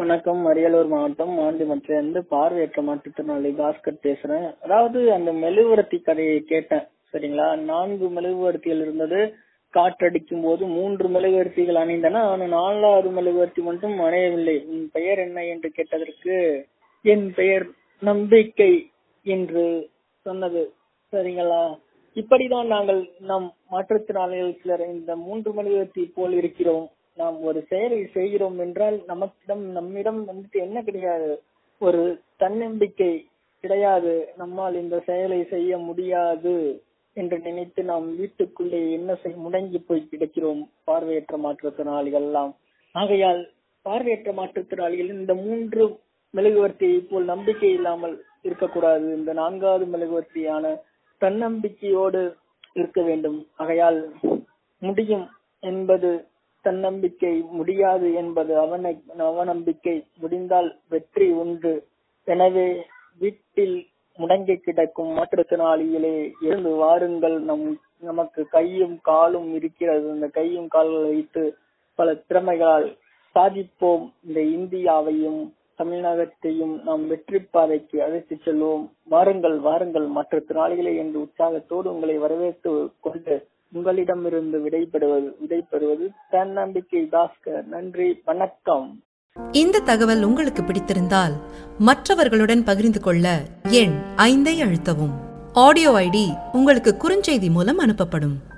வணக்கம் அரியலூர் மாவட்டம் ஆண்டிமற்றிலிருந்து பார்வையற்ற மாற்றுத்திறனாளி பாஸ்கர் பேசுறேன் அதாவது அந்த மெழுகுவர்த்தி கதையை கேட்டேன் சரிங்களா நான்கு மெழுகுவர்த்திகள் இருந்தது காற்றடிக்கும் போது மூன்று மெழுகுவர்த்திகள் அணிந்தன ஆனால் நாலாவது மெழுகுவர்த்தி மட்டும் அணையவில்லை உன் பெயர் என்ன என்று கேட்டதற்கு என் பெயர் நம்பிக்கை என்று சொன்னது சரிங்களா இப்படிதான் நாங்கள் நம் மாற்றுத்திறனாளிகள் சிலர் இந்த மூன்று மெழுகுவர்த்தி போல் இருக்கிறோம் நாம் ஒரு செயலை செய்கிறோம் என்றால் நமக்கிடம் நம்மிடம் வந்துட்டு என்ன கிடையாது ஒரு தன்னம்பிக்கை கிடையாது நம்மால் இந்த செயலை செய்ய முடியாது என்று நினைத்து நாம் வீட்டுக்குள்ளே என்ன செய் முடங்கி போய் கிடக்கிறோம் பார்வையற்ற மாற்றுத்திறனாளிகள் எல்லாம் ஆகையால் பார்வையற்ற மாற்றுத்திறனாளிகள் இந்த மூன்று மெழுகுவர்த்தியை போல் நம்பிக்கை இல்லாமல் இருக்கக்கூடாது இந்த நான்காவது மெழுகுவர்த்தியான தன்னம்பிக்கையோடு இருக்க வேண்டும் ஆகையால் முடியும் என்பது தன்னம்பிக்கை முடியாது என்பது அவன அவநம்பிக்கை முடிந்தால் வெற்றி உண்டு எனவே வீட்டில் முடங்கி கிடக்கும் மாற்றுத்திறனாளிகளே எழுந்து வாருங்கள் நம் நமக்கு கையும் காலும் இருக்கிறது இந்த கையும் கால்களை வைத்து பல திறமைகளால் சாதிப்போம் இந்த இந்தியாவையும் தமிழகத்தையும் நாம் வெற்றி பாதைக்கு அழைத்து செல்வோம் வாருங்கள் வாருங்கள் மாற்றுத்திறனாளிகளே என்று உற்சாகத்தோடு உங்களை வரவேற்று கொண்டு உங்களிடமிருந்து விடைபெறுவது விடைபெறுவது தன்னம்பிக்கை பாஸ்கர் நன்றி வணக்கம் இந்த தகவல் உங்களுக்கு பிடித்திருந்தால் மற்றவர்களுடன் பகிர்ந்து கொள்ள எண் ஐந்தை அழுத்தவும் ஆடியோ ஐடி உங்களுக்கு குறுஞ்செய்தி மூலம் அனுப்பப்படும்